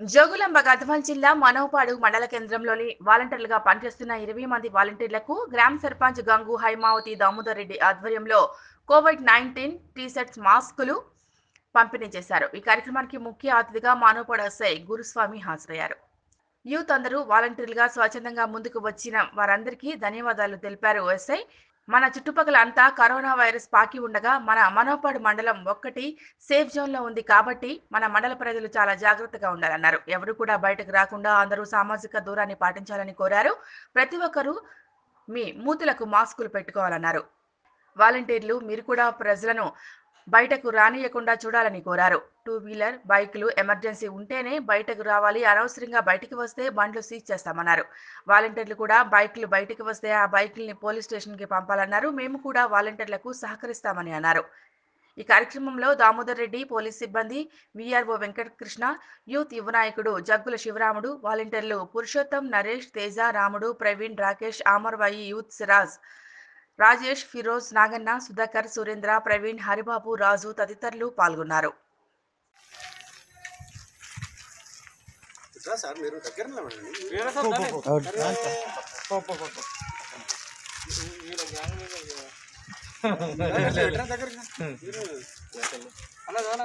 జోగులాంబ గద్వాల్ జిల్లా మనోపాడు మండల కేంద్రంలోని వాలంటీర్లుగా పనిచేస్తున్న ఇరవై మంది వాలంటీర్లకు గ్రామ సర్పంచ్ గంగు హైమావతి దామోదర్ రెడ్డి ఆధ్వర్యంలో కోవిడ్ నైన్టీన్ టీషర్ట్స్ మాస్కులు పంపిణీ చేశారు ఈ కార్యక్రమానికి ముఖ్య అతిథిగా మానవపాడు ఎస్ఐ గురుస్వామి హాజరయ్యారు యూత్ అందరూ వాలంటీర్లుగా స్వచ్ఛందంగా ముందుకు వచ్చిన వారందరికీ ధన్యవాదాలు తెలిపారు ఎస్ఐ మన చుట్టుపక్కల అంతా కరోనా వైరస్ పాకి ఉండగా మన మనోపాడు మండలం ఒక్కటి సేఫ్ జోన్ లో ఉంది కాబట్టి మన మండల ప్రజలు చాలా జాగ్రత్తగా ఉండాలన్నారు ఎవరు కూడా బయటకు రాకుండా అందరూ సామాజిక దూరాన్ని పాటించాలని కోరారు ప్రతి ఒక్కరూ మీ మూతులకు మాస్కులు పెట్టుకోవాలన్నారు వాలంటీర్లు మీరు కూడా ప్రజలను బయటకు రానియకుండా చూడాలని కోరారు టూ వీలర్ బైకులు ఎమర్జెన్సీ ఉంటేనే బయటకు రావాలి అనవసరంగా బయటికి వస్తే బండ్లు సీజ్ చేస్తామన్నారు వాలంటీర్లు కూడా బైకులు బయటికి వస్తే ఆ బైకుల్ని పోలీస్ స్టేషన్కి పంపాలన్నారు మేము కూడా వాలంటీర్లకు సహకరిస్తామని అన్నారు ఈ కార్యక్రమంలో దామోదర్ రెడ్డి పోలీస్ సిబ్బంది విఆర్ఓ వెంకటకృష్ణ యూత్ యువ నాయకుడు జగ్గుల శివరాముడు వాలంటీర్లు పురుషోత్తం నరేష్ తేజ రాముడు ప్రవీణ్ రాకేష్ ఆమర్వాయి యూత్ సిరాజ్ రాజేష్ ఫిరోజ్ నాగన్న సుధాకర్ సురేంద్ర ప్రవీణ్ హరిబాబు రాజు తదితరులు పాల్గొన్నారు ఇట్లా సార్ మీరు దగ్గర నిలబడండి. ఇట్లా ఇట్లా దగ్గరగా. మీరు అలా చాలా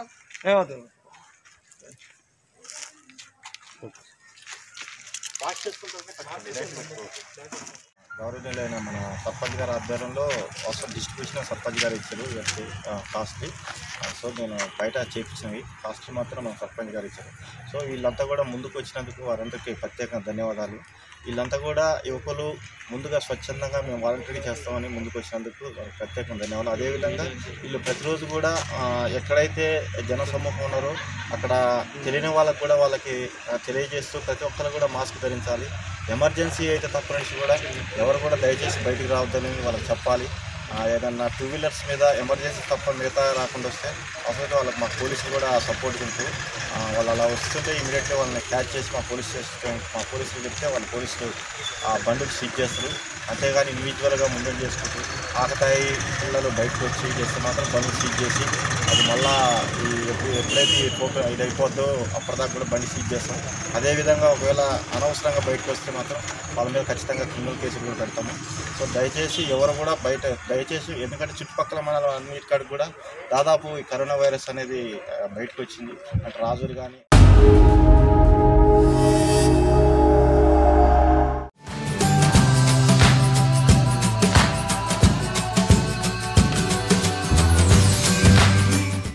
వాష్ చేసుకుంటారు గౌరవనీయులైన మన సర్పంచ్ గారి ఆధ్వర్యంలో అవసరం డిస్ట్రిబ్యూషన్ సర్పంచ్ గారు ఇచ్చారు ఇవన్నీ కాస్ట్లీ సో నేను బయట చేపించినవి కాస్ట్లీ మాత్రం మన సర్పంచ్ గారు ఇచ్చారు సో వీళ్ళంతా కూడా ముందుకు వచ్చినందుకు వారందరికీ ప్రత్యేకంగా ధన్యవాదాలు వీళ్ళంతా కూడా యువకులు ముందుగా స్వచ్ఛందంగా మేము వాలంటీర్ చేస్తామని ముందుకు వచ్చినందుకు వారికి ప్రత్యేకంగా ధన్యవాదాలు అదేవిధంగా వీళ్ళు ప్రతిరోజు కూడా ఆ, ఎక్కడైతే జన సమూహం ఉన్నారో అక్కడ తెలియని వాళ్ళకు కూడా వాళ్ళకి ఆ, తెలియజేస్తూ ప్రతి ఒక్కరు కూడా మాస్క్ ధరించాలి ఎమర్జెన్సీ అయితే తప్ప నుంచి కూడా ఎవరు కూడా దయచేసి బయటికి రావద్దని వాళ్ళకి చెప్పాలి ఆ, ఏదన్నా టూ వీలర్స్ మీద ఎమర్జెన్సీ తప్ప మిగతా రాకుండా వస్తే అసలు వాళ్ళకి మా పోలీసులు కూడా సపోర్ట్ ఉంటుంది ఆ, వాళ్ళు అలా వస్తుంటే ఇమీడియట్గా వాళ్ళని క్యాచ్ చేసి మా పోలీస్ స్టేషన్ మా పోలీసులు చెప్తే వాళ్ళ పోలీసులు ఆ బండికి సీజ్ చేస్తారు అంతేగాని ఇండివిజువల్గా ముందు చేసుకుంటూ ఆకతాయి పిల్లలు బయటకు వచ్చి చేస్తే మాత్రం బండి సీజ్ చేసి అది మళ్ళా ఈ ఎప్పుడు ఎప్పుడైతే ఈ ఫోటో ఇది అయిపోద్దో అప్పటిదాకా కూడా బండి సీజ్ చేస్తాం అదేవిధంగా ఒకవేళ అనవసరంగా బయటకు వస్తే మాత్రం వాళ్ళ మీద ఖచ్చితంగా క్రిమినల్ కేసులు కూడా పెడతాము సో దయచేసి ఎవరు కూడా బయట దయచేసి ఎందుకంటే చుట్టుపక్కల మన అన్నిటికాడికి కూడా దాదాపు ఈ కరోనా వైరస్ అనేది ఆ, బయటకు వచ్చింది అంటే రాజులు కానీ